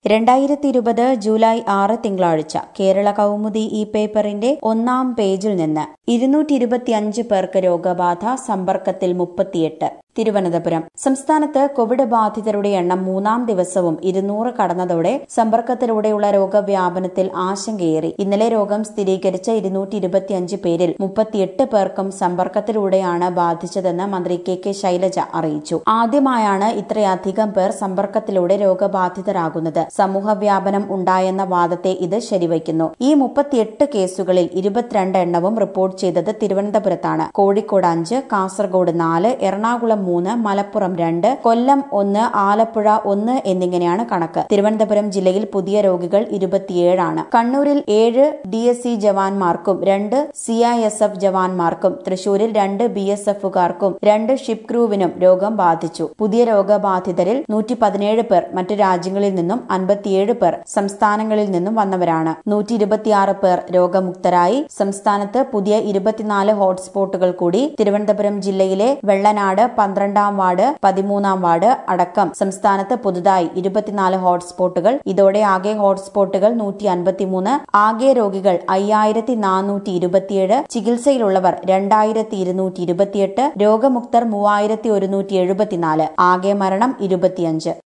രണ്ടായിരത്തി ഇരുപത് ജൂലൈ ആറ് തിങ്കളാഴ്ച കേരള കൗമുദി ഈ പേപ്പറിന്റെ ഒന്നാം പേജിൽ നിന്ന് ഇരുന്നൂറ്റി ഇരുപത്തിയഞ്ച് പേർക്ക് രോഗബാധ സമ്പർക്കത്തിൽ മുപ്പത്തിയെട്ട് തിരുവനന്തപുരം സംസ്ഥാനത്ത് കോവിഡ് ബാധിതരുടെ എണ്ണം മൂന്നാം ദിവസവും ഇരുന്നൂറ് കടന്നതോടെ സമ്പർക്കത്തിലൂടെയുള്ള രോഗവ്യാപനത്തിൽ ആശങ്കയേറി ഇന്നലെ രോഗം സ്ഥിരീകരിച്ച ഇരുന്നൂറ്റി ഇരുപത്തിയഞ്ച് പേരിൽ മുപ്പത്തിയെട്ട് പേർക്കും സമ്പർക്കത്തിലൂടെയാണ് ബാധിച്ചതെന്ന് മന്ത്രി കെ കെ ശൈലജ അറിയിച്ചു ആദ്യമായാണ് ഇത്രയധികം പേർ സമ്പർക്കത്തിലൂടെ രോഗബാധിതരാകുന്നത് സമൂഹ വ്യാപനം ഉണ്ടായെന്ന വാദത്തെ ഇത് ശരിവയ്ക്കുന്നു ഈ മുപ്പത്തിയെട്ട് കേസുകളിൽ ഇരുപത്തിരണ്ട് എണ്ണവും റിപ്പോർട്ട് ചെയ്തത് തിരുവനന്തപുരത്താണ് കോഴിക്കോട് അഞ്ച് കാസർഗോഡ് നാല് എറണാകുളം മൂന്ന് മലപ്പുറം രണ്ട് കൊല്ലം ഒന്ന് ആലപ്പുഴ ഒന്ന് എന്നിങ്ങനെയാണ് കണക്ക് തിരുവനന്തപുരം ജില്ലയിൽ പുതിയ രോഗികൾ ഇരുപത്തിയേഴാണ് കണ്ണൂരിൽ ഏഴ് ഡി എസ് സി ജവാന്മാർക്കും രണ്ട് സി ഐ എസ് എഫ് ജവാന്മാർക്കും തൃശൂരിൽ രണ്ട് ബി എസ് എഫുകാർക്കും രണ്ട് ഷിപ്പ് ക്രൂവിനും രോഗം ബാധിച്ചു പുതിയ രോഗബാധിതരിൽ നൂറ്റി പതിനേഴ് പേർ മറ്റു രാജ്യങ്ങളിൽ നിന്നും അൻപത്തിയേഴ് പേർ സംസ്ഥാനങ്ങളിൽ നിന്നും വന്നവരാണ് നൂറ്റി ഇരുപത്തിയാറ് പേർ രോഗമുക്തരായി സംസ്ഥാനത്ത് പുതിയ ഇരുപത്തിനാല് ഹോട്ട്സ്പോട്ടുകൾ കൂടി തിരുവനന്തപുരം ജില്ലയിലെ വെള്ളനാട് പന്ത്രണ്ടാം വാർഡ് പതിമൂന്നാം വാർഡ് അടക്കം സംസ്ഥാനത്ത് പുതുതായി ഇരുപത്തിനാല് ഹോട്ട്സ്പോട്ടുകൾ ഇതോടെ ആകെ ഹോട്ട്സ്പോട്ടുകൾ നൂറ്റി അൻപത്തിമൂന്ന് ആകെ രോഗികൾ അയ്യായിരത്തി നാനൂറ്റി ഇരുപത്തിയേഴ് ചികിത്സയിലുള്ളവർ രണ്ടായിരത്തി ഇരുന്നൂറ്റി ഇരുപത്തിയെട്ട് രോഗമുക്തർ മൂവായിരത്തി ഒരുന്നൂറ്റി എഴുപത്തിനാല് ആകെ മരണം ഇരുപത്തിയഞ്ച്